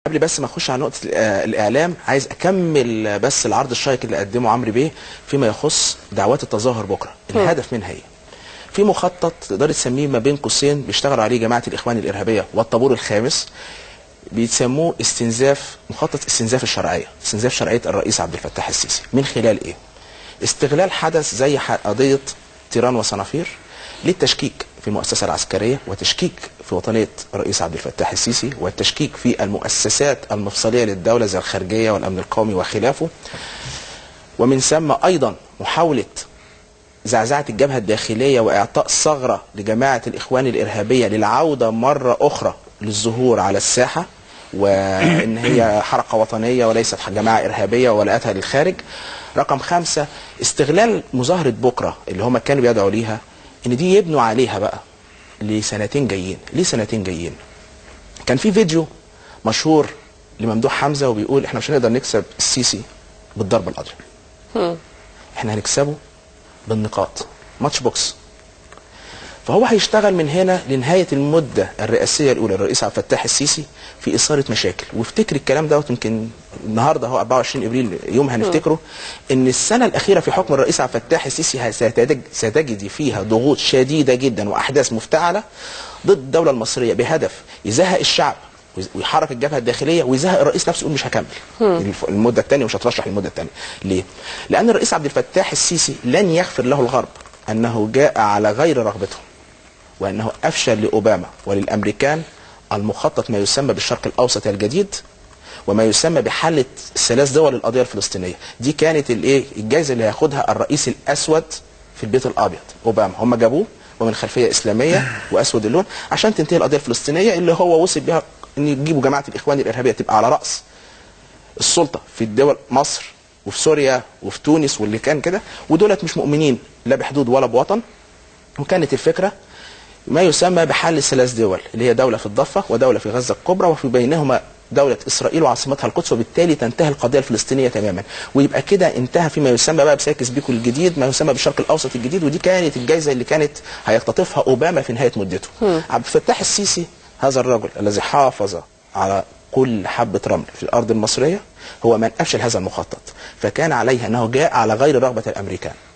قبل بس ما اخش على نقطه آه، الاعلام عايز اكمل بس العرض الشيق اللي قدمه عمرو بيه فيما يخص دعوات التظاهر بكره الهدف منها ايه في مخطط تقدر تسميه ما بين قوسين بيشتغل عليه جماعه الاخوان الارهابيه والطابور الخامس بيسموه استنزاف مخطط استنزاف الشرعيه استنزاف شرعيه الرئيس عبد الفتاح السيسي من خلال ايه استغلال حدث زي ح- قضيه تيران وصنافير للتشكيك في المؤسسه العسكريه وتشكيك في وطنيه الرئيس عبد الفتاح السيسي والتشكيك في المؤسسات المفصليه للدوله زي الخارجيه والامن القومي وخلافه ومن ثم ايضا محاوله زعزعه الجبهه الداخليه واعطاء ثغره لجماعه الاخوان الارهابيه للعوده مره اخرى للظهور على الساحه وان هي حركه وطنيه وليست جماعه ارهابيه ولقتها للخارج. رقم خمسه استغلال مظاهره بكره اللي هم كانوا بيدعوا ليها ان دي يبنوا عليها بقى لسنتين جايين، ليه سنتين جايين؟ كان في فيديو مشهور لممدوح حمزه وبيقول احنا مش هنقدر نكسب السيسي بالضرب القاضي. احنا هنكسبه بالنقاط ماتش بوكس فهو هيشتغل من هنا لنهايه المده الرئاسيه الاولى للرئيس عبد الفتاح السيسي في اثاره مشاكل وافتكر الكلام دوت يمكن النهارده هو 24 ابريل يوم هنفتكره ان السنه الاخيره في حكم الرئيس عبد الفتاح السيسي ستجد ستجدي فيها ضغوط شديده جدا واحداث مفتعله ضد الدوله المصريه بهدف يزهق الشعب ويحرك الجبهه الداخليه ويزهق الرئيس نفسه يقول مش هكمل الف- المده الثانيه مش هترشح المده الثانيه ليه؟ لان الرئيس عبد الفتاح السيسي لن يغفر له الغرب انه جاء على غير رغبته وانه افشل لاوباما وللامريكان المخطط ما يسمى بالشرق الاوسط الجديد وما يسمى بحل الثلاث دول القضيه الفلسطينيه دي كانت الايه الجائزه اللي هياخدها الرئيس الاسود في البيت الابيض اوباما هم جابوه ومن خلفيه اسلاميه واسود اللون عشان تنتهي القضيه الفلسطينيه اللي هو وصل بها ان يجيبوا جماعه الاخوان الارهابيه تبقى على راس السلطه في الدول مصر وفي سوريا وفي تونس واللي كان كده ودولت مش مؤمنين لا بحدود ولا بوطن وكانت الفكره ما يسمى بحل الثلاث دول اللي هي دوله في الضفه ودوله في غزه الكبرى وفي بينهما دولة إسرائيل وعاصمتها القدس وبالتالي تنتهي القضية الفلسطينية تماما ويبقى كده انتهى فيما يسمى بقى بساكس بيكو الجديد ما يسمى بالشرق الأوسط الجديد ودي كانت الجائزة اللي كانت هيختطفها أوباما في نهاية مدته عبد الفتاح السيسي هذا الرجل الذي حافظ على كل حبة رمل في الأرض المصرية هو من أفشل هذا المخطط فكان عليه أنه جاء على غير رغبة الأمريكان